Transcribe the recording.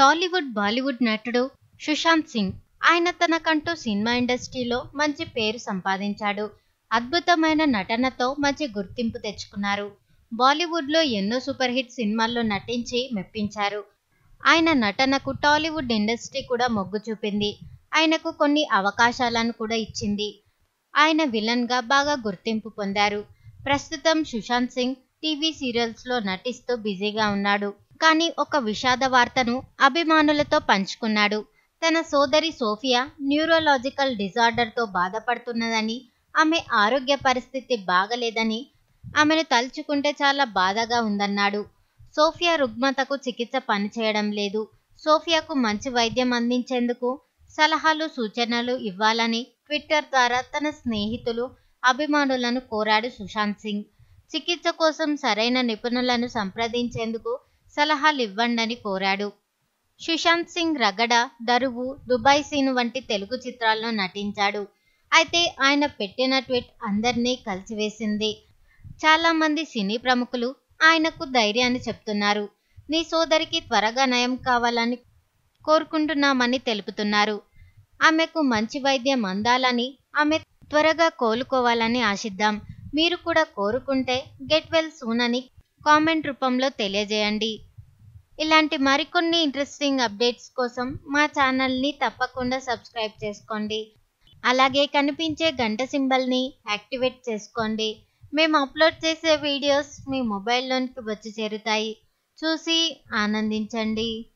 టాలీవుడ్ బాలీవుడ్ నటుడు సుశాంత్ సింగ్ ఆయన తనకంటూ సినిమా ఇండస్ట్రీలో మంచి పేరు సంపాదించాడు అద్భుతమైన నటనతో మంచి గుర్తింపు తెచ్చుకున్నారు బాలీవుడ్లో ఎన్నో సూపర్ హిట్ సినిమాల్లో నటించి మెప్పించారు ఆయన నటనకు టాలీవుడ్ ఇండస్ట్రీ కూడా మొగ్గు చూపింది ఆయనకు కొన్ని అవకాశాలను కూడా ఇచ్చింది ఆయన విలన్గా బాగా గుర్తింపు పొందారు ప్రస్తుతం సుశాంత్ సింగ్ టీవీ సీరియల్స్లో నటిస్తూ బిజీగా ఉన్నాడు కానీ ఒక విషాద వార్తను అభిమానులతో పంచుకున్నాడు తన సోదరి సోఫియా న్యూరోలాజికల్ డిజార్డర్తో బాధపడుతున్నదని ఆమె ఆరోగ్య పరిస్థితి బాగలేదని ఆమెను తలుచుకుంటే చాలా బాధగా ఉందన్నాడు సోఫియా రుగ్మతకు చికిత్స పనిచేయడం లేదు సోఫియాకు మంచి వైద్యం అందించేందుకు సలహాలు సూచనలు ఇవ్వాలని ట్విట్టర్ ద్వారా తన స్నేహితులు అభిమానులను కోరాడు సుశాంత్ సింగ్ చికిత్స కోసం సరైన నిపుణులను సంప్రదించేందుకు సలహాలు ఇవ్వండని కోరాడు సుశాంత్ సింగ్ రగడ దరువు దుబాయ్ సీను వంటి తెలుగు చిత్రాల్లో నటించాడు అయితే ఆయన పెట్టిన ట్వీట్ అందరినీ కలిసివేసింది చాలా మంది సినీ ప్రముఖులు ఆయనకు ధైర్యాన్ని చెప్తున్నారు నీ సోదరికి త్వరగా నయం కావాలని కోరుకుంటున్నామని తెలుపుతున్నారు ఆమెకు మంచి వైద్యం అందాలని ఆమె త్వరగా కోలుకోవాలని ఆశిద్దాం మీరు కూడా కోరుకుంటే గెట్ వెల్ సూన్ అని కామెంట్ రూపంలో తెలియజేయండి ఇలాంటి మరికొన్ని ఇంట్రెస్టింగ్ అప్డేట్స్ కోసం మా ఛానల్ని తప్పకుండా సబ్స్క్రైబ్ చేసుకోండి అలాగే కనిపించే గంట సింబల్ని యాక్టివేట్ చేసుకోండి మేము అప్లోడ్ చేసే వీడియోస్ మీ మొబైల్లోనికి వచ్చి చేరుతాయి చూసి ఆనందించండి